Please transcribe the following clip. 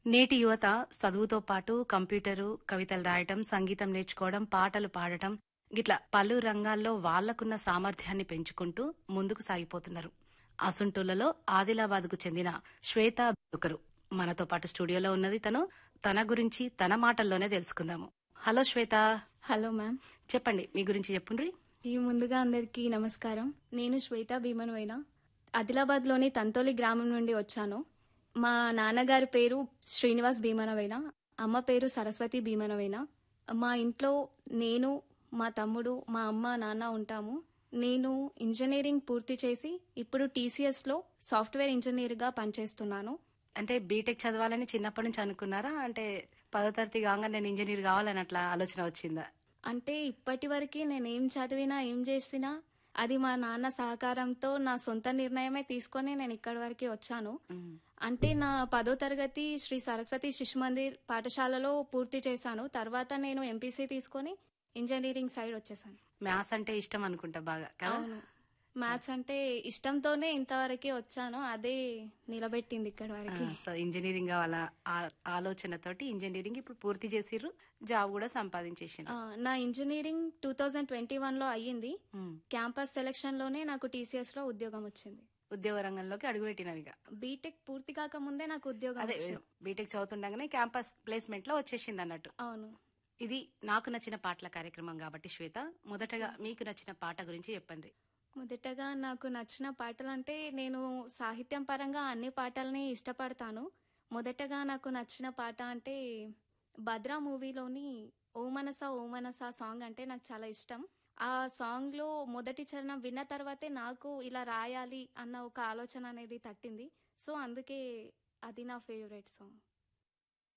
నేటి యువత చదువుతో పాటు కంప్యూటరు కవితలు రాయటం సంగీతం నేర్చుకోవడం పాటలు పాడటం గిట్లా పలు రంగాల్లో వాళ్లకున్న సామర్థ్యాన్ని పెంచుకుంటూ ముందుకు సాగిపోతున్నారు అసుంటూలలో ఆదిలాబాద్కు చెందిన శ్వేత ఒకరు మనతో పాటు స్టూడియోలో ఉన్నది తను తన గురించి తన మాటల్లోనే తెలుసుకుందాము హలో శ్వేత హలో మ్యామ్ చెప్పండి మీ గురించి చెప్పుండ్రి ఈ ముందుగా అందరికీ నమస్కారం నేను శ్వేత భీమన్వైన ఆదిలాబాద్లోని తంతోలి గ్రామం నుండి వచ్చాను మా నాన్నగారి పేరు శ్రీనివాస్ భీమనవైన అమ్మ పేరు సరస్వతి భీమనవైన మా ఇంట్లో నేను మా తమ్ముడు మా అమ్మ నాన్న ఉంటాము నేను ఇంజనీరింగ్ పూర్తి చేసి ఇప్పుడు టీసీఎస్లో సాఫ్ట్వేర్ ఇంజనీర్గా పనిచేస్తున్నాను అంటే బీటెక్ చదవాలని చిన్నప్పటి నుంచి అనుకున్నారా అంటే పదో తరగతి కాగా నేను ఇంజనీర్ కావాలని అట్లా ఆలోచన వచ్చిందా అంటే ఇప్పటి వరకు నేను ఏం చదివినా ఏం చేసినా అది మా నాన్న సహకారంతో నా సొంత నిర్ణయమే తీసుకొని నేను ఇక్కడి వరకు వచ్చాను అంటే నా పదో తరగతి శ్రీ సరస్వతి శిశు మందిర్ పాఠశాలలో పూర్తి చేశాను తర్వాత నేను ఎంపీసీ తీసుకొని ఇంజనీరింగ్ సైడ్ వచ్చేసాను మ్యాథ్స్ అంటే ఇష్టం అనుకుంటా బాగా కదా అవును మ్యాథ్స్ అంటే ఇష్టంతోనే ఇంతవరకు వచ్చాను అదే నిలబెట్టింది ఇక్కడి వరకు సో ఇంజనీరింగ్ కావాల ఆ- ఆలోచనతోటి ఇంజనీరింగ్ ఇప్పుడు పూర్తి చేసిర్రు జాబ్ కూడా సంపాదించేసిండ్రు ఆ, నా ఇంజనీరింగ్ టూ థౌజండ్ ట్వంటీ వన్లో అయ్యింది ఉమ్. క్యాంపస్ సెలక్షన్లోనే నాకు టీసీఎస్లో ఉద్యోగం వచ్చింది ఉద్యోగ రంగంలోకి అడుగుపెట్టినవిగా బీటెక్ పూర్తి కాకముందే నాకు ఉద్యోగం అదే వచ్చింది బీటెక్ చదువుతుండగానే క్యాంపస్ ప్లేస్మెంట్ లో వచ్చేసింది అన్నట్టు అవును ఇది నాకు నచ్చిన పాటల కార్యక్రమం కాబట్టి శ్వేత మొదటగా మీకు నచ్చిన పాట గురించి చెప్పండి మొదటగా నాకు నచ్చిన పాటలు అంటే నేను సాహిత్యం పరంగా అన్ని పాటల్ని ఇష్టపడతాను మొదటగా నాకు నచ్చిన పాట అంటే భద్రా మూవీలోని ఓ మనస ఓ మనస సాంగ్ అంటే నాకు చాలా ఇష్టం ఆ సాంగ్లో మొదటి చరణం విన్న తర్వాతే నాకు ఇలా రాయాలి అన్న ఒక ఆలోచన అనేది తట్టింది సో అందుకే అది నా ఫేవరెట్ సాంగ్